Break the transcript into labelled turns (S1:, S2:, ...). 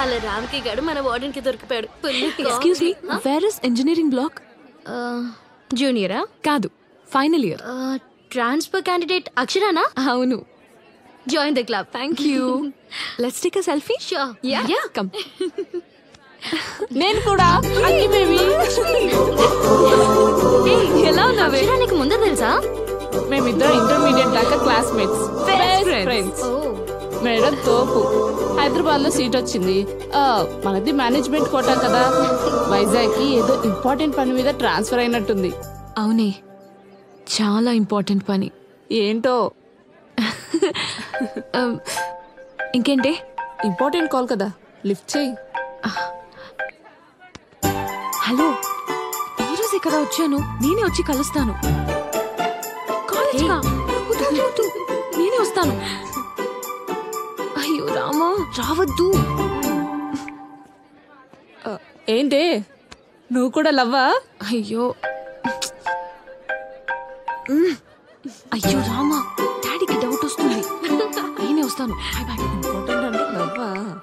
S1: అలా రామ్కి గడు మన వార్డెన్ కి దొరికిపోయాడు
S2: excuse me where is engineering block
S1: జూనియరా
S2: కాదు ఫైనల్ ఇయర్
S1: ట్రాన్స్ఫర్ క్యాండిడేట్ అక్షరానా
S2: అవును
S1: join the club
S2: thank you let's take a selfie
S1: sure
S2: yeah come
S3: నేను కూడా అక్కి బేబీ
S2: ఎలా ఉన్నావే
S1: అక్షరా నీకు ముందే తెలుసా
S3: మేమిద్దరం ఇంటర్మీడియట్ దాకా క్లాస్మేట్స్
S2: friends.
S3: ఫ్రెండ్స్
S1: ఓ
S3: మేడం తోపు హైదరాబాద్ లో సీట్ వచ్చింది ఆ, మనది మేనేజ్మెంట్ కోటా కదా వైజాగ్ కి ఏదో ఇంపార్టెంట్ పని మీద ట్రాన్స్ఫర్ అయినట్టుంది
S2: అవునే చాలా ఇంపార్టెంట్ పని
S3: ఏంటో
S2: Um, ఇంకేంటి
S3: ఇంపార్టెంట్ కాల్ కదా లిఫ్ట్ చేయి
S2: హలో ఈ రోజే కదా వచ్చాను నేనే వచ్చి కలుస్తాను కాలేజ్ కా? వద్దు, వద్దు, వద్దు. నేనే వస్తాను అయ్యో రామా రావద్దు
S3: ఆ, ఏంటే నువ్వు కూడా లవ్వా
S2: అయ్యో మ్. అయ్యో రామా డాడీకి డౌట్ వస్తుంది నేనే వస్తాను బాయ్ బాయ్